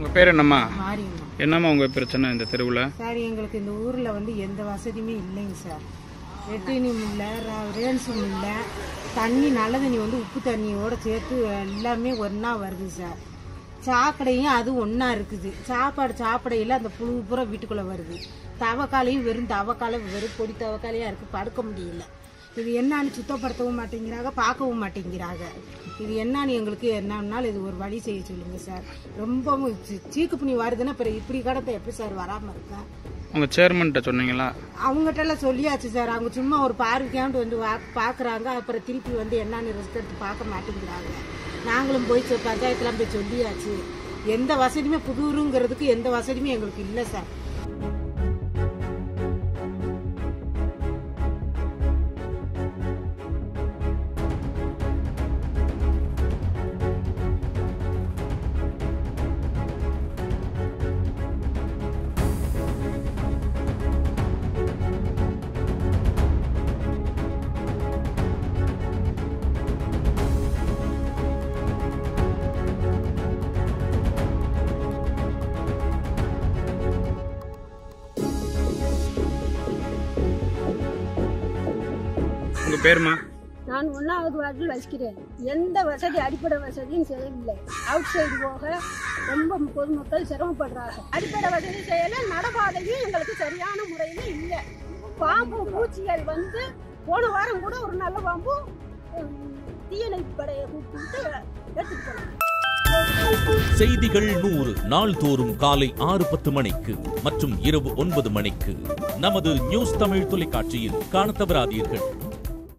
உங்கள் பேர் என்னம்மா மாறிங்கம்மா என்னம்மா உங்கள் பிரச்சனை இந்த தெருவில் சார் எங்களுக்கு இந்த ஊரில் வந்து எந்த வசதியுமே இல்லைங்க சார் வெட்டினியும் இல்லை ரேன்ஸும் இல்லை தண்ணி நல்ல தண்ணி வந்து உப்பு தண்ணியோட சேர்த்து எல்லாமே ஒன்றா வருது சார் சாக்கடையும் அது ஒன்றா இருக்குது சாப்பாடு சாப்பிடையில் அந்த புழு பூரா வீட்டுக்குள்ளே வருது தவக்காலையும் வெறும் தவக்காலை வெறும் பொடி தவக்காலையாக இருக்குது படுக்க முடியல இது என்னன்னு சுத்தப்படுத்தவும் மாட்டேங்கிறாங்க பார்க்கவும் மாட்டேங்கிறாங்க இது என்னன்னு எங்களுக்கு என்னன்னாலும் இது ஒரு வழி செய்ய சொல்லுங்க சார் ரொம்பவும் சீ- சீக்கு புண்ணி வருதுன்னா அப்புறம் இப்படி கடத்தை எப்படி சார் வராமல் இருக்கேன் உங்கள் சேர்மன்கிட்ட சொன்னீங்களா அவங்ககிட்ட எல்லாம் சொல்லியாச்சு சார் அவங்க சும்மா ஒரு பார்வைக்காண்டு வந்து வா பார்க்குறாங்க அப்புறம் திருப்பி வந்து என்னன்னு ரிஸ்க் எடுத்து பார்க்க மாட்டேங்கிறாங்க நாங்களும் போய் சொ- பஞ்சாயத்துலாம் போய் சொல்லியாச்சு எந்த வசதியுமே புதூருங்கிறதுக்கு எந்த வசதியுமே எங்களுக்கு இல்லை சார் உங்கள் பேருமா நான் ஒன்றாவது வார்டில் வசிக்கிறேன் எந்த வசதி அடிப்படை வசதியும் செய்யவில்லை அவுட் சைடு போக ரொம்ப பொதுமக்கள் சிரமப்படுறாங்க அடிப்படை வசதி செய்யல நடபாதையும் எங்களுக்கு சரியான முறையில் இல்லை பாம்பு பூச்சிகள் வந்து போன வாரம் கூட ஒரு நல்ல பாம்பு உம், தீயணைப்பு படையை கூப்பிட்டு எடுத்துட்டு போனாங்க செய்திகள் நூறு நாள்தோறும் காலை ஆறு பத்து மணிக்கு மற்றும் இரவு ஒன்பது மணிக்கு நமது நியூஸ் தமிழ் தொலைக்காட்சியில் காணத் தவறாதீர்கள்